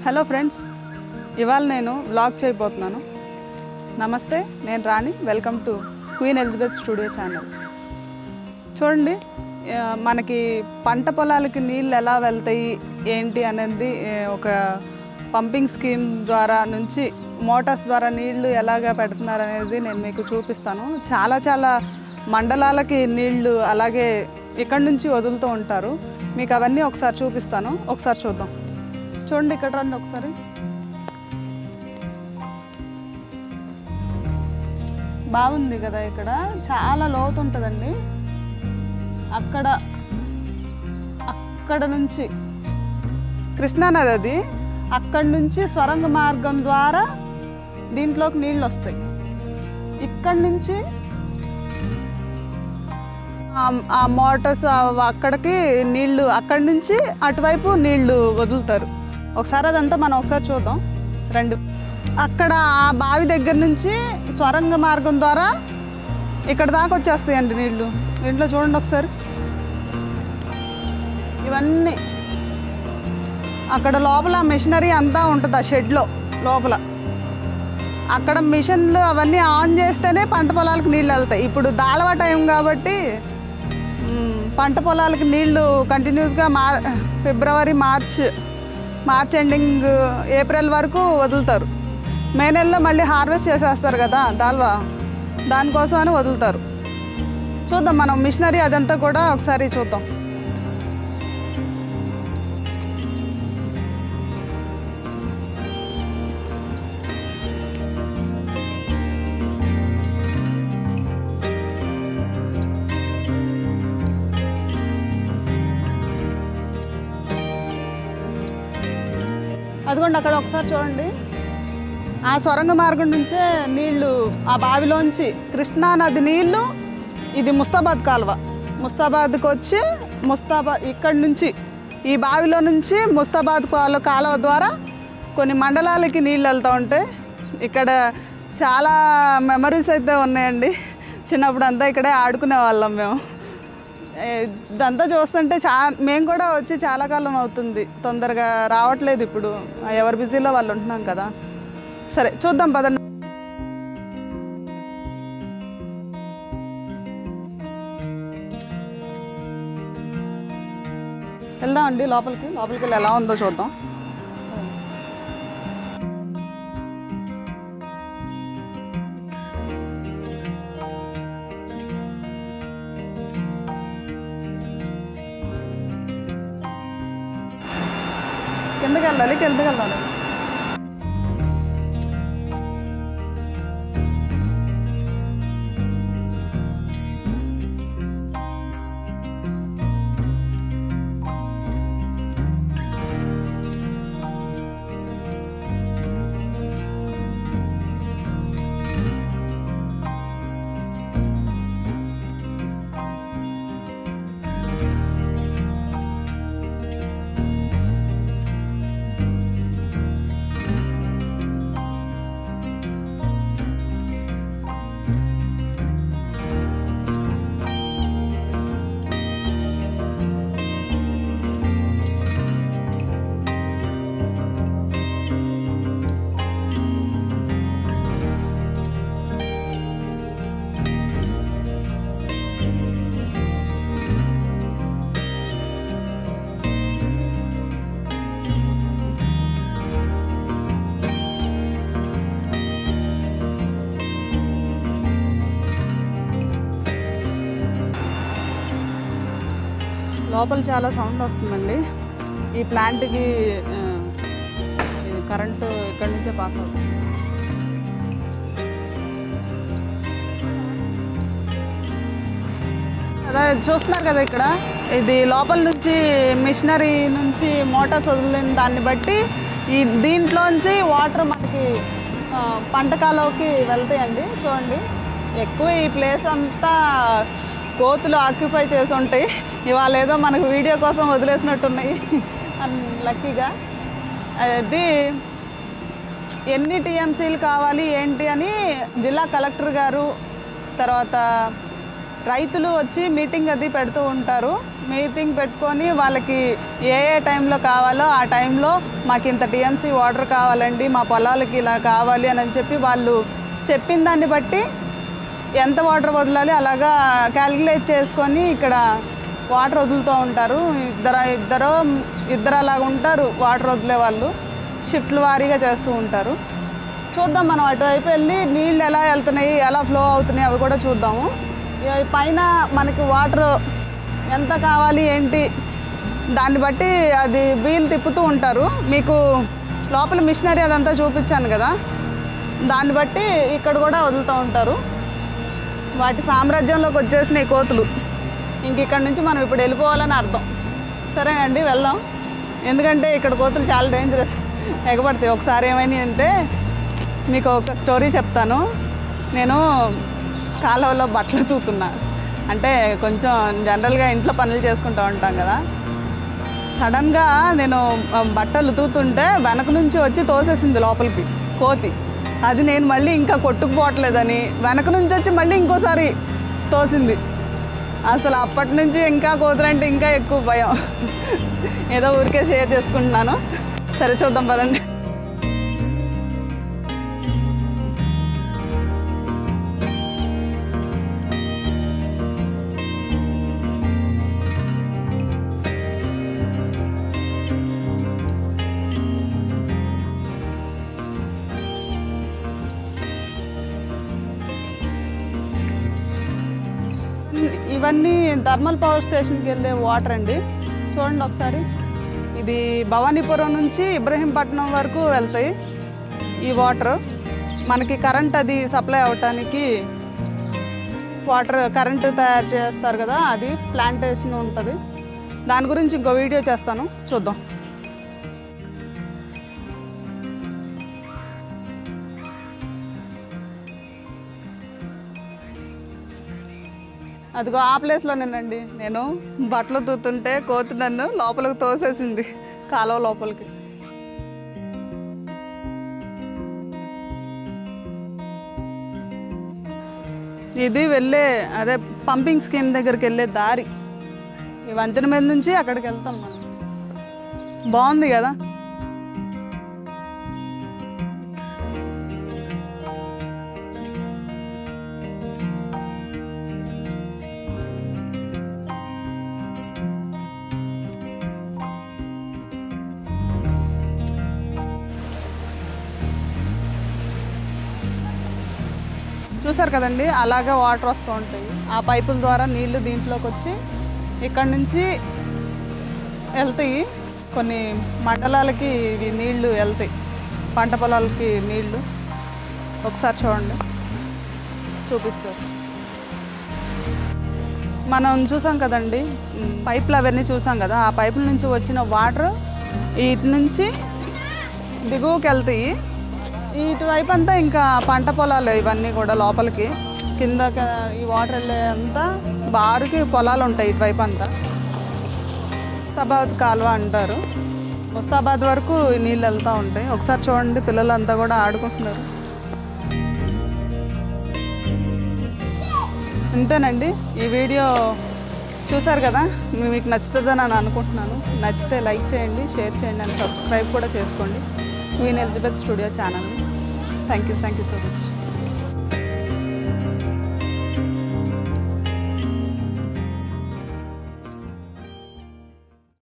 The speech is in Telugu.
హలో ఫ్రెండ్స్ ఇవాళ నేను వ్లాగ్ చేయబోతున్నాను నమస్తే నేను Rani welcome to queen Elizabeth studio channel చూడండి ఆ, మనకి పంట పొలాలకి నీళ్ళు ఎలా వెళ్తాయి ఏంటి అనేది ఏ, ఒక పంపింగ్ స్కీమ్ ద్వారా నుంచి మోటార్స్ ద్వారా నీళ్లు ఎలాగ పెడుతున్నారు అనేది నేను మీకు చూపిస్తాను చాలా చాలా మండలాలకి నీళ్లు అలాగే ఇక్కడ నుంచి వదులుతూ ఉంటారు మీకు అవన్నీ ఒకసారి చూపిస్తాను ఒకసారి చూద్దాం చూడండి ఇక్కడ రండి ఒకసారి బాగుంది కదా ఇక్కడ చాలా లోతు ఉంటుందండి అక్కడ అక్కడ నుంచి కృష్ణానది అది అక్కడి నుంచి స్వరంగ మార్గం ద్వారా దీంట్లోకి నీళ్ళు వస్తాయి ఇక్కడి నుంచి ఆ- ఆ మోటార్స్ ఆ- అక్కడికి నీళ్లు అక్కడి నుంచి అటువైపు నీళ్లు వదులుతారు ఒకసారి అదంతా మనం ఒకసారి చూద్దాం రెండు అక్కడ ఆ బావి దగ్గర నుంచి స్వరంగ మార్గం ద్వారా ఇక్కడ దాకా వచ్చేస్తాయండి నీళ్లు దీంట్లో చూడండి ఒకసారి ఇవన్నీ అక్కడ లోపల మెషినరీ అంతా ఉంటుంది ఆ షెడ్లో లోపల అక్కడ మిషన్లు అవన్నీ ఆన్ చేస్తేనే పంట పొలాలకు నీళ్ళు వెళ్తాయి ఇప్పుడు దాళవ టైం కాబట్టి మ్, పంట పొలాలకు నీళ్లు కంటిన్యూస్గా మార్ February March March ending April వరకు వదులుతారు మే నెలలో మళ్ళీ హార్వెస్ట్ చేసేస్తారు కదా దాల్వా దానికోసం అని వదులుతారు చూద్దాం మనం మిషనరీ అదంతా కూడా ఒకసారి చూద్దాం అదిగోండి అక్కడ ఒకసారి చూడండి ఆ సొరంగ మార్గం నుంచే నీళ్లు ఆ బావిలోంచి కృష్ణా నది నీళ్లు ఇది ముస్తాబాద్ కాలువ ముస్తాబాద్కి వచ్చి ముస్తాబాద్ ఇక్కడి నుంచి ఈ బావిలో నుంచి ముస్తాబాద్ కాలువ కాలువ ద్వారా కొన్ని మండలాలకి నీళ్ళు వెళ్తూ ఉంటాయి ఇక్కడ చాలా మెమరీస్ అయితే ఉన్నాయండి చిన్నప్పుడు అంతా ఇక్కడే ఆడుకునే వాళ్ళం మేము ఏ, ఇదంతా చూస్తుంటే చా మేము కూడా వచ్చి చాలా కాలం అవుతుంది తొందరగా రావట్లేదు ఇప్పుడు ఆ, ఎవరి బిజీలో వాళ్ళు ఉంటున్నాం కదా సరే చూద్దాం పదండి వెళ్దామండి లోపలికి లోపలికి వెళ్ళి ఎలా ఉందో చూద్దాం కిందకి వెళ్ళాలి కిందకి వెళ్ళాలి లోపల చాలా సౌండ్ వస్తుందండి ఈ ప్లాంట్కి ఆ, ఇది కరెంటు ఇక్కడి నుంచే పాస్ అవుతుంది అదే చూస్తున్నారు కదా ఇక్కడ ఇది లోపల నుంచి మిషనరీ నుంచి మోటార్స్ వదిలిన దాన్ని బట్టి ఈ దీంట్లోంచి వాటర్ మనకి ఆ, పంట కాలువకి వెళ్తాయండి చూడండి ఎక్కువ ఈ ప్లేస్ అంతా కోతులు ఆక్యుపై చేసి ఉంటాయి ఇవాళ ఏదో మనకు వీడియో కోసం వదిలేసినట్టున్నాయి లక్కీగా అది ఎన్ని టీఎంసీలు కావాలి ఏంటి అని జిల్లా కలెక్టర్ గారు తర్వాత రైతులు వచ్చి మీటింగ్ అది పెడుతూ ఉంటారు మీటింగ్ పెట్టుకొని వాళ్ళకి ఏ ఏ టైంలో కావాలో ఆ టైంలో మాకు ఇంత టీఎంసీ వాటర్ కావాలండి మా పొలాలకి ఇలా కావాలి అని చెప్పి వాళ్ళు చెప్పిన దాన్ని బట్టి ఎంత వాటర్ వదలాలి అలాగా క్యాలిక్యులేట్ చేసుకొని ఇక్కడ వాటర్ వదులుతూ ఉంటారు ఇద్దరు ఇద్దరు ఇద్దరు అలాగ ఉంటారు వాటర్ వదిలే వాళ్ళు షిఫ్ట్లు వారీగా చేస్తూ ఉంటారు చూద్దాం మనం అటువైపు వెళ్ళి నీళ్ళు ఎలా వెళ్తున్నాయి ఎలా ఫ్లో అవుతున్నాయి అవి కూడా చూద్దాము ఈ పైన మనకి వాటర్ ఎంత కావాలి ఏంటి దాన్ని బట్టి అది వీల్ తిప్పుతూ ఉంటారు మీకు లోపల మిషనరీ అదంతా చూపించాను కదా దాన్ని బట్టి ఇక్కడ కూడా వదులుతూ ఉంటారు వాటి సామ్రాజ్యంలోకి వచ్చేసినాయి కోతులు ఇంక ఇక్కడ నుంచి మనం ఇప్పుడు వెళ్ళిపోవాలని అర్థం సరేనండి వెళ్దాం ఎందుకంటే ఇక్కడ కోతులు చాలా డేంజరస్ ఎగబడతాయి ఒకసారి ఏమైంది అంటే మీకు ఒక స్టోరీ చెప్తాను నేను కాలువలో బట్టలు తూతున్నా అంటే కొంచెం జనరల్గా ఇంట్లో పనులు చేసుకుంటూ ఉంటాం కదా సడన్గా నేను ఆ, బట్టలు ఉతుకుతుంటే వెనక నుంచి వచ్చి తోసేసింది లోపలికి కోతి అది నేను మళ్ళీ ఇంకా కొట్టుకుపోవట్లేదని వెనక నుంచి వచ్చి మళ్ళీ ఇంకోసారి తోసింది అసలు అప్పటి నుంచి ఇంకా కోతులంటే ఇంకా ఎక్కువ భయం ఏదో ఊరికే షేర్ చేసుకుంటున్నాను సరే చూద్దాం పదండి ఇవన్నీ థర్మల్ పవర్ స్టేషన్కి వెళ్ళే వాటర్ అండి చూడండి ఒకసారి ఇది భవానీపురం నుంచి ఇబ్రహీంపట్నం వరకు వెళ్తాయి ఈ వాటర్ మనకి కరెంట్ అది సప్లై అవటానికి వాటర్ కరెంటు తయారు చేస్తారు కదా అది ప్లాంటేషన్ ఉంటుంది దాని గురించి ఇంకో వీడియో చేస్తాను చూద్దాం అదిగో ఆ ప్లేస్లోనేనండి నేను బట్టలు తూతుంటే కోతి నన్ను లోపలికి తోసేసింది కాలువ లోపలికి ఇది వెళ్ళే అదే పంపింగ్ స్కీమ్ దగ్గరికి వెళ్ళే దారి ఈ వంతెన మీద నుంచి అక్కడికి వెళ్తాం మనం బాగుంది కదా చూసారు కదండి అలాగే వాటర్ వస్తూ ఉంటాయి ఆ పైపుల ద్వారా నీళ్లు దీంట్లోకి వచ్చి ఇక్కడ నుంచి వెళ్తాయి కొన్ని మండలాలకి ఇవి నీళ్లు వెళ్తాయి పంట పొలాలకి నీళ్లు ఒకసారి చూడండి చూపిస్తారు మనం చూసాం కదండి ఉమ్, పైపులు అవన్నీ చూసాం కదా ఆ పైపుల నుంచి వచ్చిన వాటర్ వీటి నుంచి దిగువకి వెళ్తాయి ఇటువైపు అంతా ఇంకా పంట పొలాలు ఇవన్నీ కూడా లోపలికి కింద ఈ వాటర్ వెళ్ళే అంతా బారుకి పొలాలు ఉంటాయి ఇటువైపు అంతా ముస్తాబాద్ కాలువ అంటారు ముస్తాబాద్ వరకు ఈ నీళ్ళు వెళ్తూ ఉంటాయి ఒకసారి చూడండి పిల్లలంతా కూడా ఆడుకుంటున్నారు అంతేనండి ఈ వీడియో చూసారు కదా మీ- మీకు నచ్చుతుందని నేను అనుకుంటున్నాను నచ్చితే లైక్ చేయండి షేర్ చేయండి అండ్ సబ్స్క్రైబ్ కూడా చేసుకోండి క్వీన్ ఎలిజబెత్ స్టూడియో ఛానల్ని thank you thank you so much